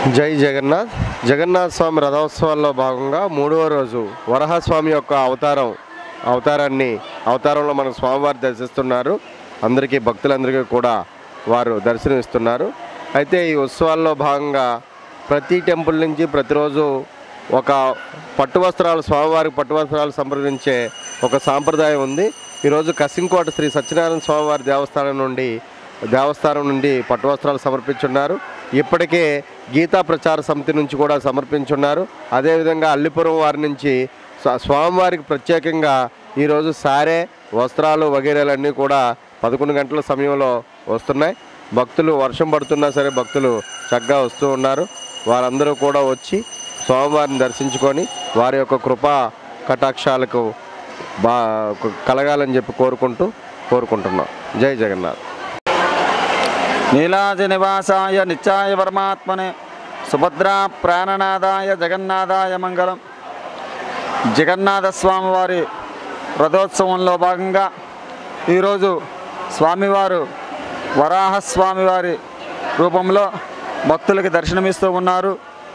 జై జగన్నాథ్ జగన్నాథ్ స్వామి రథోత్సవాల్లో భాగంగా మూడవ రోజు వరహస్వామి యొక్క అవతారం అవతారాన్ని అవతారంలో మన స్వామివారు దర్శిస్తున్నారు అందరికీ భక్తులందరికీ కూడా వారు దర్శనమిస్తున్నారు అయితే ఈ ఉత్సవాల్లో భాగంగా ప్రతి టెంపుల్ నుంచి ప్రతిరోజు ఒక పట్టు వస్త్రాలు స్వామివారికి పట్టు వస్త్రాలు సంప్రదించే ఒక సాంప్రదాయం ఉంది ఈరోజు కసింకోట శ్రీ సత్యనారాయణ స్వామివారి దేవస్థానం నుండి దేవస్థానం నుండి పట్టు వస్త్రాలు సమర్పించున్నారు ఇప్పటికే గీతా ప్రచార సమితి నుంచి కూడా సమర్పించున్నారు అదేవిధంగా అల్లిపురం వారి నుంచి స్వా- స్వామివారికి ప్రత్యేకంగా ఈరోజు సారే వస్త్రాలు వగైరాలన్నీ కూడా పదకొండు గంటల సమయంలో వస్తున్నాయి భక్తులు వర్షం పడుతున్నా సరే భక్తులు చక్కగా వస్తూ ఉన్నారు వారందరూ కూడా వచ్చి స్వామివారిని దర్శించుకొని వారి యొక్క కృపా కటాక్షాలకు బా కలగాలని చెప్పి కోరుకుంటూ కోరుకుంటున్నాం జై జగన్నాథ్ నీలాజ నివాసాయ నిత్యాయ పరమాత్మనే సుభద్రా ప్రాణనాథాయ జగన్నాథాయ మంగళం జగన్నాథ స్వామివారి రథోత్సవంలో భాగంగా ఈరోజు స్వామివారు వరాహ స్వామివారి రూపంలో భక్తులకి దర్శనమిస్తూ ఉన్నారు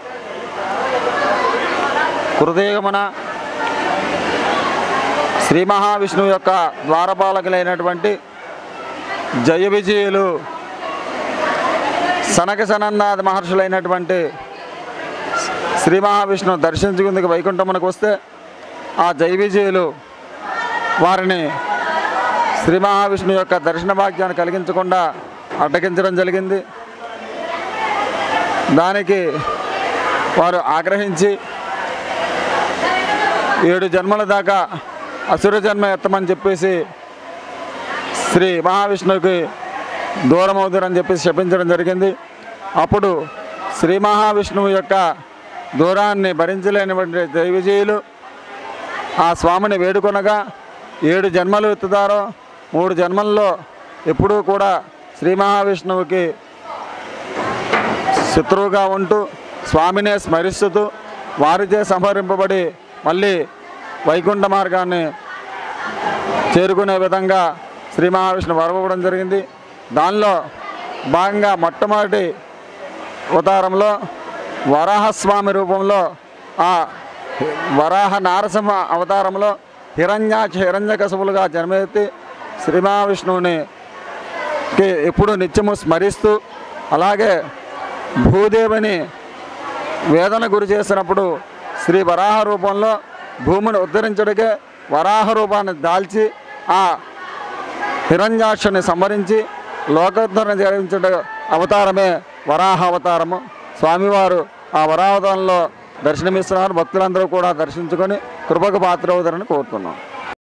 హృదయమున శ్రీ మహావిష్ణువు యొక్క ద్వారపాలకులైనటువంటి జయ విజయులు సనక సనందాది మహర్షులైనటువంటి శ్రీ మహావిష్ణువు దర్శించుకుందుకు వైకుంఠమునకు వస్తే ఆ జై విజయులు వారిని శ్రీ మహావిష్ణువు యొక్క దర్శన భాగ్యాన్ని కలిగించకుండా అడ్డగించడం జరిగింది దానికి వారు ఆగ్రహించి ఏడు జన్మల దాకా అసుర జన్మ ఎత్తమని చెప్పేసి శ్రీ మహావిష్ణువుకి దూరం అవుతారని చెప్పి శపించడం జరిగింది అప్పుడు శ్రీ మహావిష్ణువు యొక్క దూరాన్ని భరించలేనిటువంటి దైవజీయులు ఆ స్వామిని వేడుకొనగా ఏడు జన్మలు ఎత్తుతారో మూడు జన్మల్లో ఎప్పుడూ కూడా శ్రీ మహావిష్ణువుకి శత్రువుగా ఉంటూ స్వామినే స్మరిస్తూ వారిచే సంహరింపబడి మళ్ళీ వైకుంఠ మార్గాన్ని చేరుకునే విధంగా శ్రీ మహావిష్ణువు వరవడం జరిగింది దానిలో భాగంగా మొట్టమొదటి అవతారంలో వరాహస్వామి రూపంలో ఆ వరాహ నారసింహ అవతారంలో హిరణ్యాక్ష హిరణ్యకశపులుగా జన్మెత్తి శ్రీ మహావిష్ణువుని కి ఎప్పుడు నిత్యము స్మరిస్తూ అలాగే భూదేవిని వేదన గురి చేసినప్పుడు శ్రీ వరాహ రూపంలో భూమిని ఉద్ధరించడానికే వరాహ రూపాన్ని దాల్చి ఆ హిరణ్యాక్షని సంహరించి లోకోద్ధరణ జరిగించే అవతారమే వరాహ అవతారము స్వామివారు ఆ వరావతారంలో దర్శనమిస్తున్నారు భక్తులందరూ కూడా దర్శించుకొని కృపకు పాత్ర అవుతారని కోరుతున్నాం